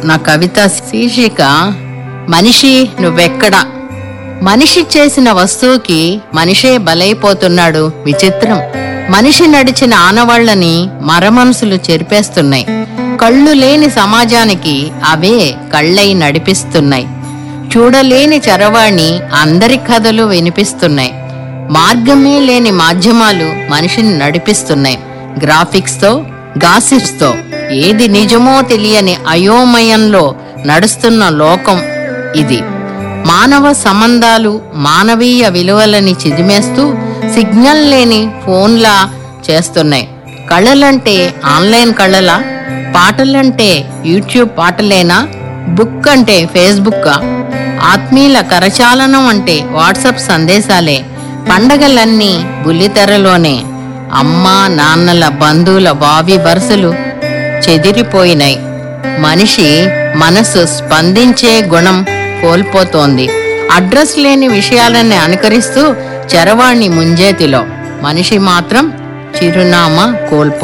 నా కవిత శీర్షిక మనిషి నువ్వెక్కడ మనిషి చేసిన వస్తువుకి మనిషే బలైపోతున్నాడు విచిత్రం మనిషి నడిచిన ఆనవాళ్లని మరమనసులు చెరిపేస్తున్నాయి కళ్ళు లేని సమాజానికి అవే కళ్ళై నడిపిస్తున్నాయి చూడలేని చరవాణి అందరి కథలు వినిపిస్తున్నాయి మార్గమే లేని మాధ్యమాలు మనిషిని నడిపిస్తున్నాయి గ్రాఫిక్స్ తో గాసిప్స్ తో ఏది నిజమో తెలియని అయోమయంలో నడుస్తున్న లోకం ఇది మానవ సంబంధాలు మానవీయ విలువలని చిదిమేస్తూ సిగ్నల్ లేని ఫోన్లా చేస్తున్నాయి కళలంటే ఆన్లైన్ కళలా పాటలంటే యూట్యూబ్ పాటలేనా బుక్ అంటే ఫేస్బుక్కా ఆత్మీయుల కరచాలనం అంటే వాట్సాప్ సందేశాలే పండగలన్నీ బుల్లితెరలోనే అమ్మా నాన్నల బంధువుల బావి వరుసలు చెదిరిపోయినాయి మనిషి మనసు స్పందించే గుణం కోల్పోతోంది అడ్రస్ లేని విషయాలని అనుకరిస్తూ చరవాణి ముంజేతిలో మనిషి మాత్రం చిరునామా కోల్పో